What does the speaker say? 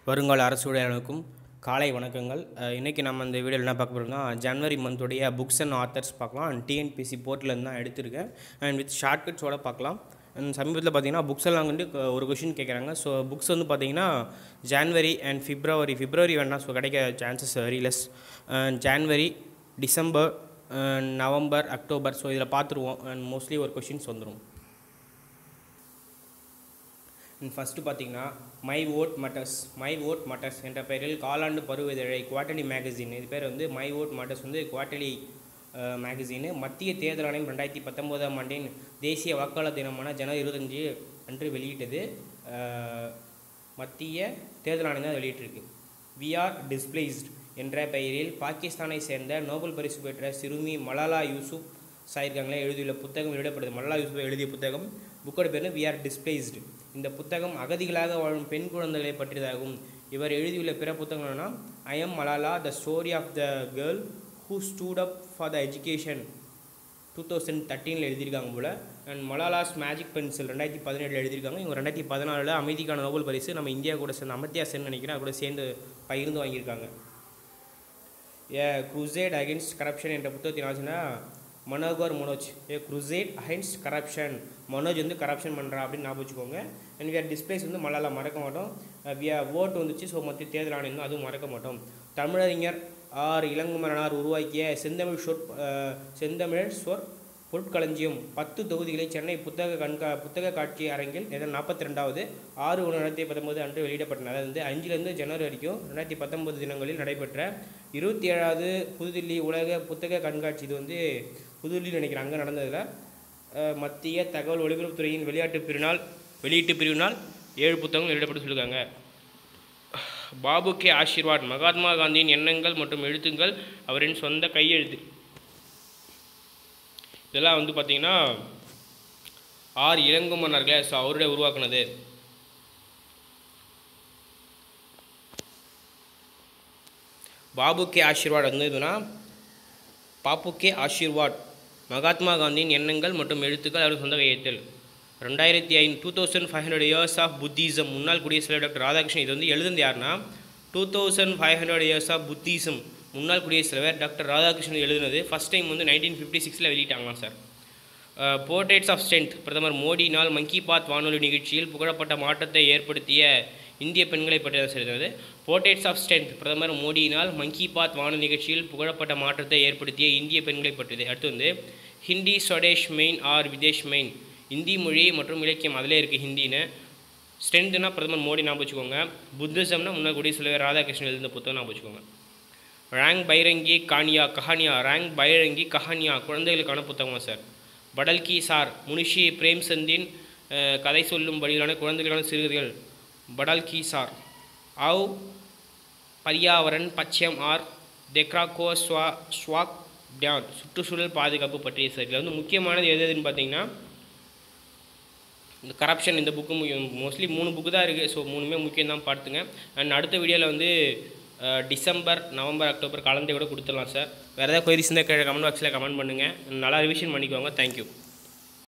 வருங்கால அரசு ஊழியர்களுக்கும் காலை வணக்கங்கள் அஹ் இன்னைக்கு நம்ம இந்த வீடியோவில் என்ன பார்க்க போகிறோம்னா ஜனவரி மந்தோடைய புக்ஸ் அண்ட் ஆத்தர்ஸ் பார்க்கலாம் அண்ட் டிஎன்பிசி போர்ட்லேருந்து தான் எடுத்திருக்கேன் அண்ட் வித் ஷார்ட்கட்ஸோட பார்க்கலாம் அண்ட் சமீபத்தில் பார்த்தீங்கன்னா புக்ஸ் எல்லாம் வந்து க- ஒரு கொஷின் கேட்குறாங்க ஸோ புக்ஸ் வந்து பார்த்தீங்கன்னா ஜான்வரி அண்ட் பிப்ரவரி பிப்ரவரி வேணாம் ஸோ கிடைக்க chances very less January December November October so இதில் பார்த்துருவோம் அண்ட் மோஸ்ட்லி ஒரு கொஷின்ஸ் வந்துடும் ஃபஸ்ட்டு பார்த்தீங்கன்னா my vote matters my vote matters என்ற பெயரில் காலாண்டு பருவ இதழை குவார்டர்லி மேகசின் இது பேர் வந்து மை ஓட் மட்டர்ஸ் வந்து குவார்டர்லி மேகசின் மத்திய தேர்தல் ஆணையம் ரெண்டாயிரத்தி பத்தொம்போதாம் ஆண்டின் தேசிய வாக்காளர் தினமான ஜனவரி இருபத்தஞ்சு அன்று வெளியிட்டது அஹ், மத்திய தேர்தல் ஆணையம் தான் வெளியிட்டிருக்கு வி ஆர் டிஸ்பிளேஸ்ட் என்ற பெயரில் பாகிஸ்தானை சேர்ந்த நோபல் பரிசு பெற்ற சிறுமி மலாலா யூசுப் சாயிருக்காங்களே எழுதியுள்ள புத்தகம் வெளியிடப்படுது மல்லா யூசுப் எழுதிய புத்தகம் புக்கோட பேர் வி ஆர் டிஸ்பிளேஸ்டு இந்த புத்தகம் அகதிகளாக வாழும் பெண் குழந்தைகளை பற்றியதாகும் இவர் எழுதியுள்ள பிற புத்தகங்கள்னா I am Malala the story of the girl who stood up for the education two thousand தேர்ட்டீனில் எழுதியிருக்காங்க போல் அண்ட் மலாலாஸ் மேஜிக் பென்சில் ரெண்டாயிரத்தி பதினேழில் எழுதியிருக்காங்க இவங்க ரெண்டாயிரத்தி பதினாலில் அமைதிக்கான நோபல் பரிசு நம்ம இந்தியா கூட சேர்ந்து அமர்த்தியா சென் நினைக்கிறேன் அது கூட சேர்ந்து பகிர்ந்து வாங்கியிருக்காங்க ஏ குரூசேட் அகேன்ஸ்ட் கரப்ஷன் என்ற புத்தகத்தின் ஆச்சுன்னா Manohar Manoj a crusade against corruption Manoj வந்து கரப்ஷன் பண்ணுறா அப்படின்னு ஞாபகம் வச்சுக்கோங்க அண்ட் வி ஆர் டிஸ்பிளேஸ் வந்து மலாலா மறக்க மாட்டோம் வி ஆர் ஓட் வந்துச்சு ஸோ மத்திய தேர்தல் ஆணையம் தான் அதுவும் மறக்க மாட்டோம் தமிழறிஞர் ஆர் இளங்குமரனார் உருவாக்கிய செந்தமிழ் சொற் அஹ், செந்தமிழர் சொற் பொருட்களஞ்சியம் பத்து தொகுதிகளை சென்னை புத்தக கண்கா புத்தக காட்சி அரங்கில் நேரம் நாற்பத்தி ரெண்டாவது ஆறு ஒன்று ரெண்டாயிரத்தி பத்தொம்போது அன்று வெளியிடப்பட்டன அதாவது வந்து அஞ்சுலேருந்து ஜனவரி வரைக்கும் ரெண்டாயிரத்தி பத்தொம்போது தினங்களில் நடைபெற்ற இருபத்தி ஏழாவது புதுதில்லி உலக புத்தக கண்காட்சி இது வந்து புதுதில்லியில் நினைக்கிறேன் அங்கே நடந்ததில் அஹ், மத்திய தகவல் ஒலிபரப்புத்துறையின் விளையாட்டு பிரிவினால் வெளியீட்டு பிரிவினால் ஏழு புத்தகங்கள் வெளியிடப்பட்டு சொல்லியிருக்காங்க பாபு கே ஆஷிர்வாட் மகாத்மா காந்தியின் எண்ணங்கள் மற்றும் எழுத்துங்கள் அவரின் சொந்த கையெழுத்து இதெல்லாம் வந்து பார்த்தீங்கன்னா ஆர் இளங்குமன்னர்களே ஸோ அவருடைய உருவாக்குனது பாபு கே ஆஷிர்வாட் வந்து எதுனா பாப்பு கே ஆஷிர்வாட் மகாத்மா காந்தியின் எண்ணங்கள் மற்றும் எழுத்துக்கள் அவர் சொந்த கையெழுத்தில் ரெண்டாயிரத்தி ஐந்து two thousand five hundred years of Buddhism முன்னாள் குடியரசுத் தலைவர் டாக்டர் ராதாகிருஷ்ணன் இது வந்து எழுதுனது யாருன்னா two thousand five hundred years of Buddhism முன்னாள் குடியரசுத் தலைவர் டாக்டர் ராதாகிருஷ்ணன் எழுதுனது ஃபஸ்ட் டைம் வந்து நைன்டீன் ஃபிஃப்டி சிக்ஸில் வெளியிட்டாங்களாம் சார் போர்ட்ரேட்ஸ் ஆஃப் ஸ்ட்ரென்த் பிரதமர் மோடியினால் மன் கி பாத் வானொலி நிகழ்ச்சியில் புகழப்பட்ட மாற்றத்தை ஏற்படுத்திய இந்திய பெண்களை பற்றி சொல்கிறது போர்ட்ரேட்ஸ் ஆஃப் ஸ்ட்ரென்த் பிரதமர் மோடியினால் மன் கி பாத் வானொலி நிகழ்ச்சியில் புகழப்பட்ட மாற்றத்தை ஏற்படுத்திய இந்திய பெண்களை பற்றியது அடுத்து வந்து ஹிந்தி ஸ்வடேஷ் மெயின் ஆர் விதேஷ் மெயின் இந்தி மொழி மற்றும் இலக்கியம் அதிலே இருக்குது ஹிந்தின்னு ஸ்ட்ரென்த்னா பிரதமர் மோடி ஞாபகம் வச்சுக்கோங்க புத்திசம்னா முன்னாள் குடியரசுத் தலைவர் ராதாகிருஷ்ணன் எழுதின புத்தகம் ஞாபகம் வச்சுக்கோங்க ரேங் பைரங்கி கானியா கஹானியா ரேங் பைரங்கி கஹானியா குழந்தைகளுக்கான புத்தகமா சார் படல் கி சார் முனிஷி பிரேம்சந்தின் அஹ், கதை சொல்லும் வழியிலான குழந்தைகளுக்கான சிறுகதைகள் படல் கி சார் ஆவ் பர்யாவரன் பச்சையம் ஆர் தெக்ராகோ ஸ்வா ஸ்வாக் தியான் சுற்றுச்சூழல் பாதுகாப்பு பற்றிய சார் இதில் வந்து முக்கியமானது எது எதுன்னு பார்த்தீங்கன்னா இந்த கரப்ஷன் இந்த புக்கு மோஸ்ட்லி மூணு புக்கு தான் இருக்குது ஸோ மூணுமே முக்கியம் தான் பார்த்துங்க அண்ட் அடுத்த வீடியோவில் வந்து அஹ், டிசம்பர் நவம்பர் அக்டோபர் கலந்தை கூட கொடுத்துடலாம் சார் வேறு ஏதாவது கொயரிஸ் இருந்தால் கீழே கமெண்ட் பாக்ஸில் கமெண்ட் பண்ணுங்கள் நல்லா ரிவிஷன் பண்ணிக்கோங்க தேங்க்யூ